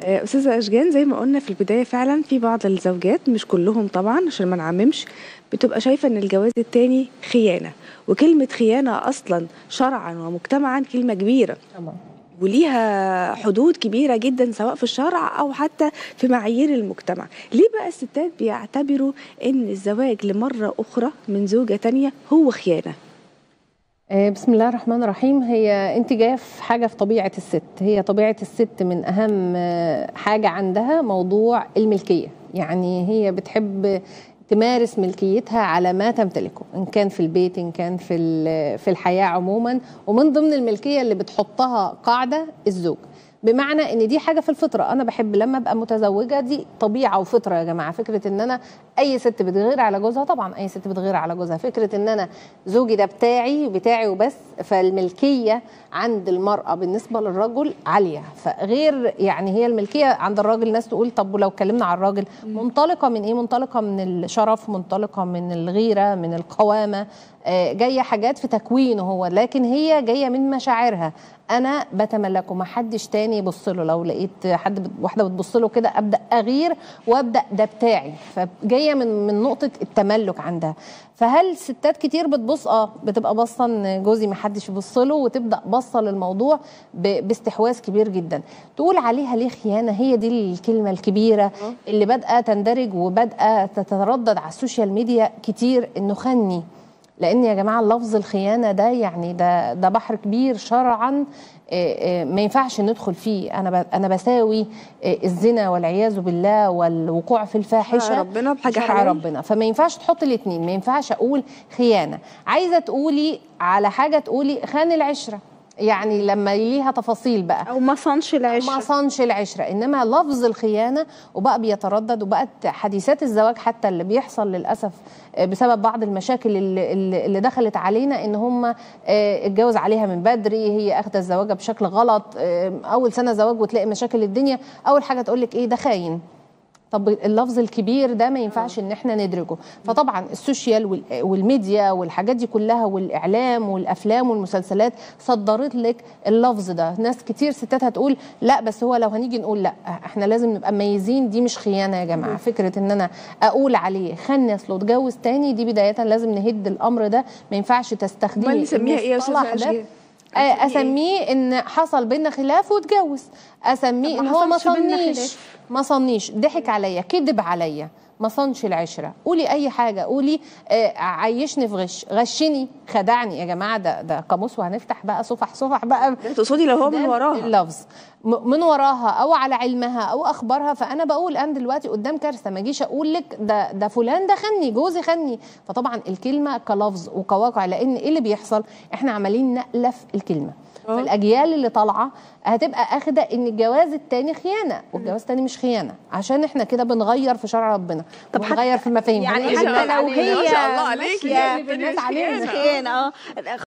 آه، استاذه اشجان زي ما قلنا في البدايه فعلا في بعض الزوجات مش كلهم طبعا عشان ما نعممش بتبقى شايفه ان الجواز التاني خيانه وكلمه خيانه اصلا شرعا ومجتمعا كلمه كبيره طبعا وليها حدود كبيره جدا سواء في الشرع او حتى في معايير المجتمع ليه بقى الستات بيعتبروا ان الزواج لمره اخرى من زوجه تانية هو خيانه آه، بسم الله الرحمن الرحيم هي انت جايه في حاجه في طبيعه الست هي طبيعه الست من اهم آه، حاجه عندها موضوع الملكيه يعني هي بتحب تمارس ملكيتها على ما تمتلكه ان كان في البيت ان كان في ال- في الحياه عموما ومن ضمن الملكيه اللي بتحطها قاعده الزوج بمعنى ان دي حاجه في الفطره انا بحب لما ابقى متزوجه دي طبيعه وفطره يا جماعه فكره ان انا اي ست بتغير على جوزها طبعا اي ست بتغير على جوزها فكره ان انا زوجي ده بتاعي بتاعي وبس فالملكيه عند المراه بالنسبه للرجل عاليه فغير يعني هي الملكيه عند الراجل ناس تقول طب ولو اتكلمنا على الراجل منطلقه من ايه منطلقه من الشرف منطلقه من الغيره من القوامه آه، جايه حاجات في تكوينه هو لكن هي جايه من مشاعرها انا بتملكه ما حدش تاني يبص له لو لقيت حد بت- واحده بتبص له كده ابدا اغير وابدا ده بتاعي فجايه من من نقطه التملك عندها فهل ستات كتير بتبص اه بتبقى باصه ان جوزي ما حدش يبص له وتبدا باصه للموضوع ب- باستحواذ كبير جدا تقول عليها ليه خيانه هي دي الكلمه الكبيره اللي بادئه تندرج وبادئه تتردد على السوشيال ميديا كتير انه خني لان يا جماعه لفظ الخيانه ده يعني ده ده بحر كبير شرعا آه، آه، ما ينفعش ندخل فيه انا ب- انا بساوي آه، الزنا والعياذ بالله والوقوع في الفاحشه شرع ربنا بحاجة شرع حلال. ربنا فما ينفعش تحط الاثنين ما ينفعش اقول خيانه عايزه تقولي على حاجه تقولي خان العشره يعني لما ليها تفاصيل بقى او ما صنش العشره ما صنش العشرة إنما لفظ الخيانة وبقى بيتردد وبقت حديثات الزواج حتى اللي بيحصل للأسف آه، بسبب بعض المشاكل اللي, اللي اللي دخلت علينا إن هم آه، اتجوز عليها من بدري هي أخذت الزواج بشكل غلط آه، أول سنة زواج وتلاقي مشاكل الدنيا أول حاجة تقول لك إيه ده خاين طب اللفظ الكبير ده ما ينفعش ان احنا ندرجه فطبعا السوشيال وال- والميديا والحاجات دي كلها والاعلام والافلام والمسلسلات صدرت لك اللفظ ده ناس كتير ستات هتقول لا بس هو لو هنيجي نقول لا احنا لازم نبقى مميزين دي مش خيانه يا جماعه فكره ان انا اقول عليه خان اصله اتجوز تاني دي بدايه لازم نهد الامر ده ما ينفعش تستخدمي امال نسميها ايه يا استاذه المصطلح ده. اشجان آه، اسميه ان حصل بينا خلاف واتجوز اسميه طب ان ما هو ما حصلش بينا صنيش خلاف. ما صنيش ضحك عليا كذب عليا ما صنش العشره قولي اي حاجه قولي آه عيشني في غش غشني خدعني يا جماعه ده ده قاموس وهنفتح بقى صفح صفح بقى ده تقصدي لو هو من ده وراها اللفظ م- من وراها او على علمها او اخبارها فانا بقول انا دلوقتي قدام كارثه ما اجيش اقول لك ده ده فلان ده خني جوزي خني فطبعا الكلمه كلفظ وكواقع لان ايه اللي بيحصل احنا عمالين نألف الكلمه آه. فالاجيال اللي طالعه هتبقى اخده ان الجواز التاني خيانه والجواز التاني مش خيانه عشان احنا كده بنغير في شرع ربنا طب بنغير حتى- في المفاهيم يعني هنقلب حتى الناس لو علينا. هي ما شاء الله عليكي. ماشية نقلب الناس علينا خيانه اه